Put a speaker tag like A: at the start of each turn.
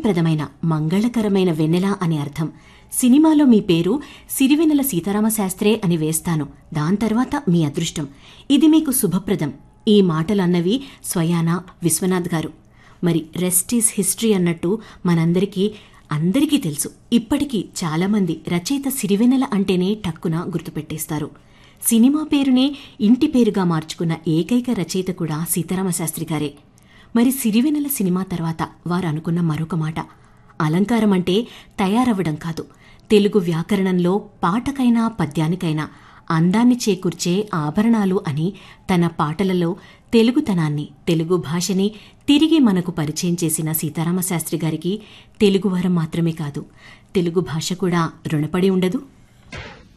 A: శాంతిప్రదమైన మంగళకరమైన వెన్నెల అని అర్థం సినిమాలో మీ పేరు సిరివెన్నెల సీతారామ శాస్త్రే అని వేస్తాను దాని తర్వాత మీ అదృష్టం ఇది మీకు శుభప్రదం ఈ మాటలన్నవి స్వయాన విశ్వనాథ్ గారు మరి రెస్ట్ ఈజ్ హిస్టరీ అన్నట్టు మనందరికీ అందరికీ తెలుసు ఇప్పటికీ చాలామంది రచయిత సిరివెన్నెల అంటేనే టక్కున గుర్తుపెట్టేస్తారు సినిమా పేరునే ఇంటి పేరుగా మార్చుకున్న ఏకైక రచయిత కూడా సీతారామ శాస్త్రి గారే మరి సిరివెన్నెల సినిమా తర్వాత వారు అనుకున్న మరొక మాట అలంకారం అంటే తయారవ్వడం కాదు తెలుగు వ్యాకరణంలో పాటకైనా పద్యానికైనా అందాన్ని చేకూర్చే ఆభరణాలు అని తన పాటలలో తెలుగుతనాన్ని తెలుగు భాషని తిరిగి మనకు పరిచయం చేసిన సీతారామ శాస్త్రి గారికి తెలుగువారం మాత్రమే కాదు తెలుగు భాష కూడా రుణపడి ఉండదు